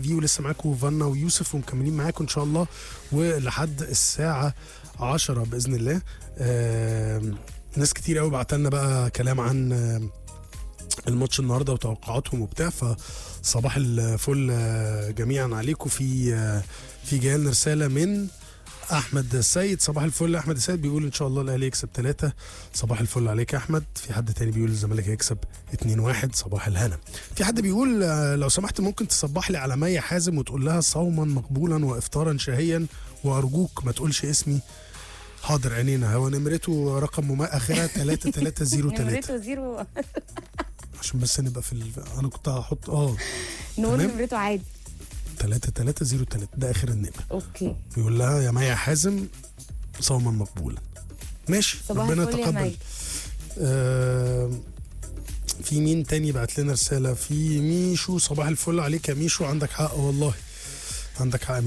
في ولسه معاكم فانا ويوسف ومكملين معاكم ان شاء الله ولحد الساعه 10 باذن الله آم، ناس كتير قوي بعت لنا بقى كلام عن آم، الماتش النهارده وتوقعاتهم وبتاع فصباح الفل آه، جميعا عليكم في آه، في جاي لنا رساله من احمد السيد صباح الفل احمد السيد بيقول ان شاء الله الاهلي يكسب ثلاثة صباح الفل عليك يا احمد في حد تاني بيقول الزمالك هيكسب 2-1 صباح الهنا في حد بيقول آه، لو سمحت ممكن تصبح لي على مي حازم وتقول لها صوما مقبولا وافطارا شهيا وارجوك ما تقولش اسمي حاضر عينينا هو نمرته رقم مما اخرها 3303 نمرته زيرو عشان بس نبقى في ال... انا كنت هحط اه نقول تمام. نمرته عادي 3303 ده اخر النمره اوكي بيقول لها يا مي حازم صوما مقبولا ماشي صباح ربنا الفل يا يتقبل مي آه في مين تاني بعت لنا رساله في ميشو صباح الفل عليك يا ميشو عندك حق والله عندك حق 100%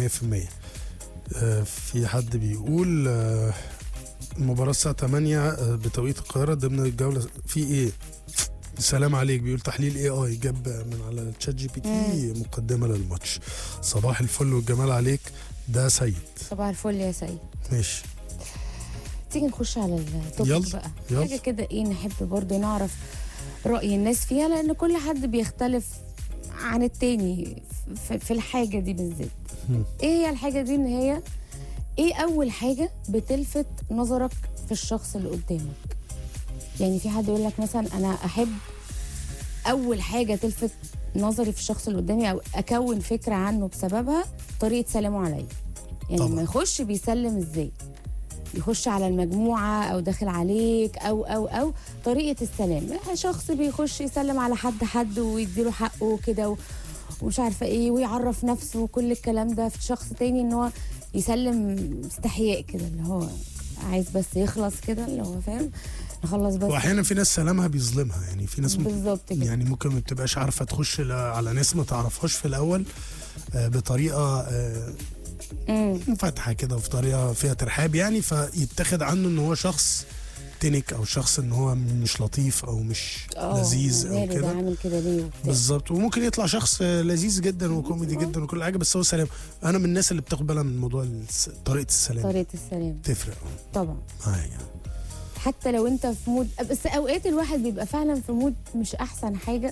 آه في حد بيقول آه المباراة الساعة 8 آه، بتوقيت القاهرة ضمن الجولة في ايه؟ السلام عليك بيقول تحليل اي اي جاب من على الشات جي بي تي مقدمة للماتش صباح الفل والجمال عليك ده سيد صباح الفل يا سيد ماشي تيجي نخش على التوبيك يلا، بقى يلا. حاجه كده ايه نحب برضو نعرف راي الناس فيها لان كل حد بيختلف عن التاني في في الحاجه دي بالذات مم. ايه هي الحاجه دي ان هي ايه اول حاجه بتلفت نظرك في الشخص اللي قدامك يعني في حد يقول لك مثلا انا احب اول حاجه تلفت نظري في الشخص اللي قدامي او اكون فكره عنه بسببها طريقه سلامه عليا يعني طبعا. لما يخش بيسلم ازاي يخش على المجموعة أو داخل عليك أو أو أو طريقة السلام شخص بيخش يسلم على حد حد ويديله حقه كده و- ومش عارفة إيه ويعرف نفسه وكل الكلام ده في شخص تاني إن هو يسلم استحياء كده اللي هو عايز بس يخلص كده اللي هو فاهم نخلص بس واحيانا في ناس سلامها بيظلمها يعني في ناس ممكن بالظبط كده يعني ممكن ما بتبقاش عارفه تخش ل- على ناس ما تعرفهاش في الاول آه، بطريقه آه، امم فاتحه كده وفي طريقه فيها ترحاب يعني فيتاخد عنه ان هو شخص تنك او شخص ان هو مش لطيف او مش لذيذ او ماله ده كده عامل كده ليه وبتاع. بالظبط وممكن يطلع شخص آه، لذيذ جدا وكوميدي جدا وكل حاجه بس هو سلام انا من الناس اللي بتاخد بالها من موضوع الس- طريقه السلام طريقة السلام تفرق آه، طبعا معايا حتى لو انت في مود بس اوقات الواحد بيبقى فعلا في مود مش احسن حاجه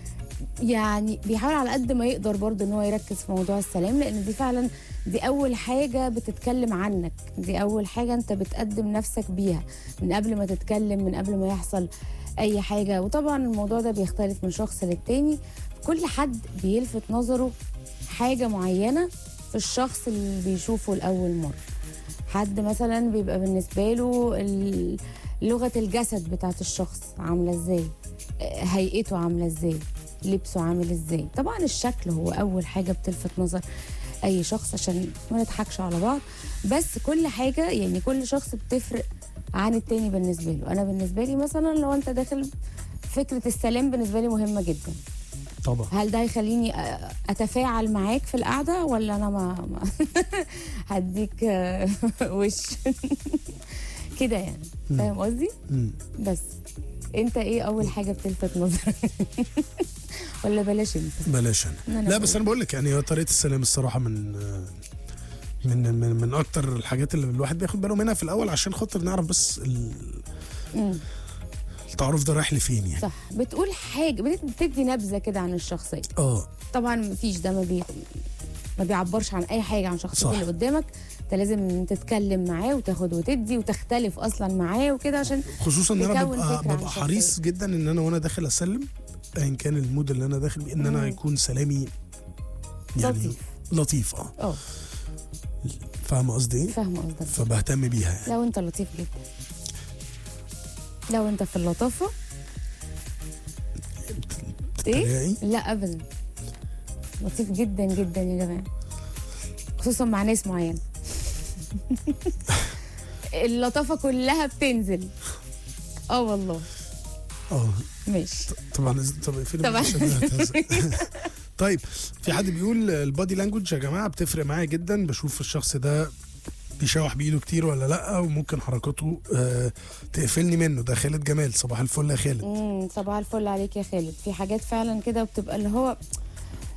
يعني بيحاول على قد ما يقدر برضه ان هو يركز في موضوع السلام لان دي فعلا دي اول حاجه بتتكلم عنك دي اول حاجه انت بتقدم نفسك بيها من قبل ما تتكلم من قبل ما يحصل اي حاجه وطبعا الموضوع ده بيختلف من شخص للتاني كل حد بيلفت نظره حاجه معينه في الشخص اللي بيشوفه لاول مره حد مثلا بيبقى بالنسبه له ال- لغه الجسد بتاعت الشخص عامله ازاي آه، هيئته عامله ازاي لبسه عامل ازاي طبعا الشكل هو اول حاجه بتلفت نظر اي شخص عشان ما نضحكش على بعض بس كل حاجه يعني كل شخص بتفرق عن التاني بالنسبه له انا بالنسبه لي مثلا لو انت داخل فكره السلام بالنسبه لي مهمه جدا طبعا هل ده هيخليني أ- اتفاعل معاك في القعده ولا انا ما, ما هديك آه، وش كده يعني فاهم قصدي مم. بس انت ايه اول حاجه بتلفت نظرك ولا بلاش انت بلاش أنا انا لا بقول. بس انا بقول لك يعني هو طريقه السلام الصراحه من من من من اكتر الحاجات اللي الواحد بياخد باله منها في الاول عشان خاطر نعرف بس ال- مم. التعارف ده رايح لفين يعني صح بتقول حاجه بت- بتدي نبذه كده عن الشخصيه اه طبعا مفيش ده ما بي ما بيعبرش عن اي حاجه عن شخصيته صح. اللي قدامك انت لازم تتكلم معاه وتاخد وتدي وتختلف اصلا معاه وكده عشان خصوصا ان انا تكون ببقى فكرة عن ببقى الشخصية. حريص جدا ان انا وانا داخل اسلم ايا كان المود اللي انا داخل بيه ان انا مم. يكون سلامي يعني لطيف. لطيف اه اه فاهم قصدي ايه؟ فاهمه قصدك فبهتم بيها يعني لو انت لطيف جدا لو انت في اللطافه ايه تريقي لا ابدا لطيف جدا جدا يا جماعه خصوصا مع ناس معينه اللطافه كلها بتنزل اه والله اه ماشي طبعا طب فين طبعا. طيب في حد بيقول البادي لانجوج يا جماعه بتفرق معايا جدا بشوف الشخص ده بيشوح بايده كتير ولا لا وممكن حركاته آه تقفلني منه ده خالد جمال صباح الفل يا خالد امم صباح الفل عليك يا خالد في حاجات فعلا كده بتبقى اللي هو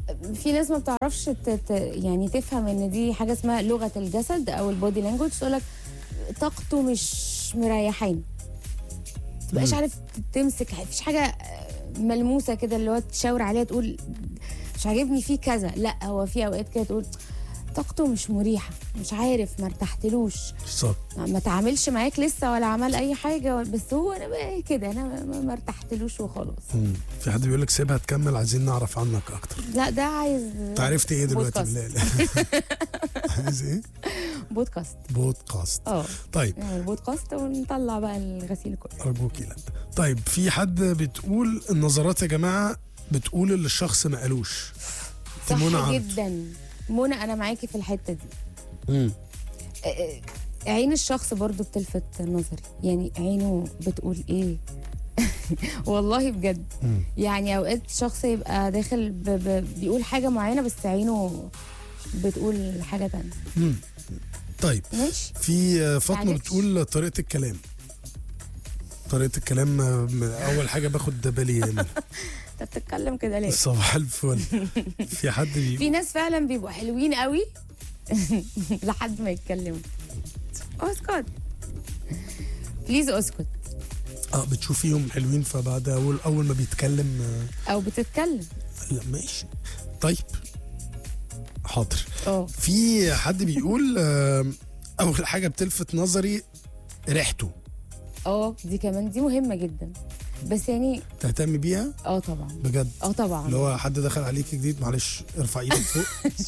في ناس ما بتعرفش ت... ت... يعني تفهم ان دي حاجه اسمها لغه الجسد او البودي لانجوج تقول لك طاقته مش مريحاني تبقاش مم. عارف تمسك مفيش حاجه ملموسه كده اللي هو تشاور عليها تقول مش عاجبني فيه كذا لا هو في اوقات كده تقول طاقته مش مريحه مش عارف ما ارتحتلوش بالظبط ما تعاملش معاك لسه ولا عمل اي حاجه بس هو انا بقى كده انا ما- ما ارتحتلوش وخلاص مم. في حد بيقول لك سيبها تكمل عايزين نعرف عنك اكتر لا ده عايز انت عرفت ايه دلوقتي بودكاست. بالله عايز ايه بودكاست بودكاست اه طيب نعمل بودكاست ونطلع بقى الغسيل كله ارجوكي لا طيب في حد بتقول النظرات يا جماعه بتقول اللي الشخص ما قالوش دي منى صح عبد. جدا منى انا معاكي في الحته دي مم. آه، آه، عين الشخص برضو بتلفت نظري يعني عينه بتقول ايه والله بجد مم. يعني اوقات شخص يبقى داخل ب... ب... بيقول حاجه معينه بس عينه بتقول حاجه تانية مم. طيب ماشي في آه، فاطمه معلش. بتقول طريقه الكلام طريقه الكلام آه، م- اول حاجه باخد بالي منها انت بتتكلم كده ليه صباح الفل في حد بيقول في ناس فعلا بيبقوا حلوين قوي لحد ما يتكلموا اسكت بليز اسكت اه بتشوفيهم حلوين فبعد اول اول ما بيتكلم آه، او بتتكلم لا ماشي طيب حاضر اه في حد بيقول آه، اول حاجه بتلفت نظري ريحته اه دي كمان دي مهمه جدا بس يعني تهتم بيها اه طبعا بجد اه طبعا اللي هو حد دخل عليك جديد معلش ارفع ايدك فوق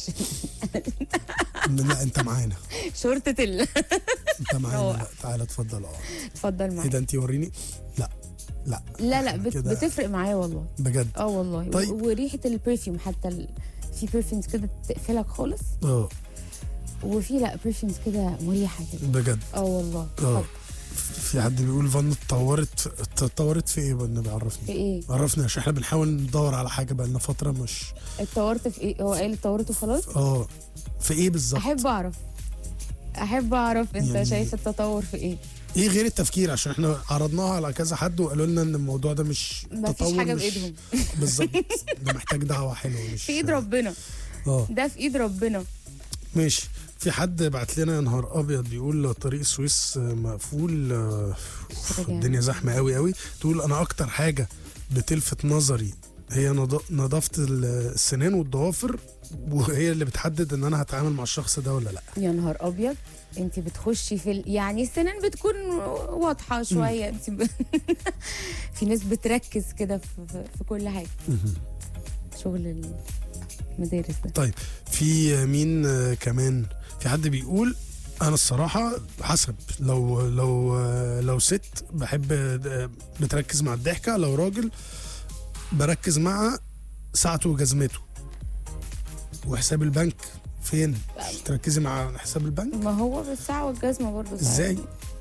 لا انت معانا شرطه ال انت معانا هو. لا تعالى اتفضل اه اتفضل ايه معايا ده انت وريني لا لا لا لا بت... كده. بتفرق معايا والله بجد اه والله طيب. و- وريحه البرفيوم حتى ال... في برفيومز كده تقفلك خالص اه وفي لا برفيومز كده مريحه كده بجد اه والله اه اتفضل. في حد بيقول فن اتطورت اتطورت في ايه بقى النبي في عرفني ايه عرفني عشان احنا بنحاول ندور على حاجه بقى لنا فتره مش اتطورت في ايه هو قال اتطورت وخلاص اه في ايه بالظبط احب اعرف احب اعرف انت يعني- شايف التطور في ايه ايه غير التفكير عشان احنا عرضناها على كذا حد وقالوا لنا ان الموضوع ده مش ما فيش تطور حاجه مش- بايدهم بالظبط ده محتاج دعوه حلوه مش في ايد ربنا اه ده في ايد ربنا ماشي في حد بعت لنا يا نهار ابيض بيقول طريق السويس مقفول آه، رجع. الدنيا زحمه قوي قوي تقول انا اكتر حاجه بتلفت نظري هي نض- نظافه السنان والضوافر وهي اللي بتحدد ان انا هتعامل مع الشخص ده ولا لا يا نهار ابيض انت بتخشي في ال... يعني السنان بتكون واضحه شويه انت ب... في ناس بتركز كده في... في- في كل حاجه شغل المدارس ده طيب في مين آه، كمان في حد بيقول انا الصراحه حسب لو لو آه، لو ست بحب آه، بتركز مع الضحكه لو راجل بركز مع ساعته وجزمته وحساب البنك فين مش تركزي مع حساب البنك ما هو بالساعه والجزمه برضه ساعات. ازاي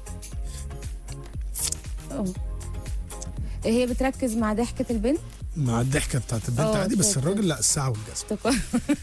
اه هي بتركز مع ضحكه البنت مع الضحكه بتاعت البنت اه، عادي بس فاكر. الراجل لا الساعه والجزمه تك-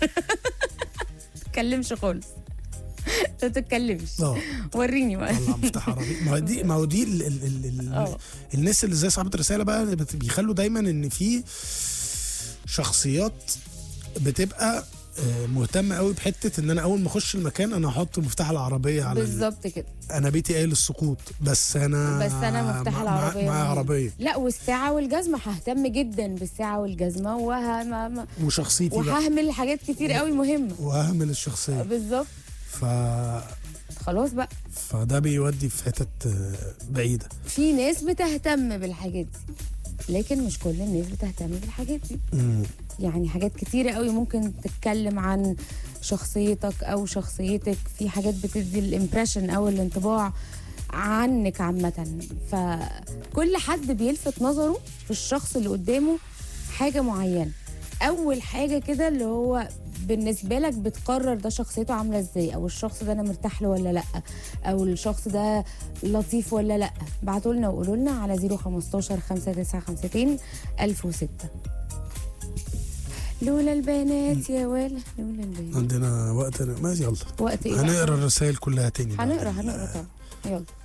تتكلمش خالص ما تتكلمش اه وريني بقى طلع مفتاح عربي ما هو دي ما هو دي ال ال ال ال اه. الناس اللي زي صاحبة الرسالة بقى اللي بت- بيخلوا دايما ان في شخصيات بتبقى آه، مهتمه قوي بحته ان انا اول ما اخش المكان انا هحط مفتاح العربيه على ال... بالظبط كده انا بيتي قايل السقوط بس انا بس أنا مفتاح مع- العربية مع مهم. عربيه لا والساعة والجزمة ههتم جدا بالساعة والجزمة وه... ما... ما... وشخصيتي بقى وههمل حاجات كتير قوي مهمة واهمل الشخصيه بالظبط ف... خلاص بقى فده بيودي في حتت آه، بعيده في ناس بتهتم بالحاجات دي لكن مش كل الناس بتهتم بالحاجات دي مم. يعني حاجات كتيرة قوي ممكن تتكلم عن شخصيتك او شخصيتك في حاجات بتدي الامبريشن او الانطباع عنك عامة فكل حد بيلفت نظره في الشخص اللي قدامه حاجة معينة أول حاجة كده اللي هو بالنسبة لك بتقرر ده شخصيته عاملة ازاي أو الشخص ده أنا مرتاح له ولا لأ أو الشخص ده لطيف ولا لأ بعتوا لنا وقولوا لنا على 015 5952 1006 لولا البنات يا ولا لولا البنات عندنا وقت ما يلا وقت ايه بقى؟ هنقرا الرسائل كلها تاني بقى. هنقرا هنقرا طبعا يلا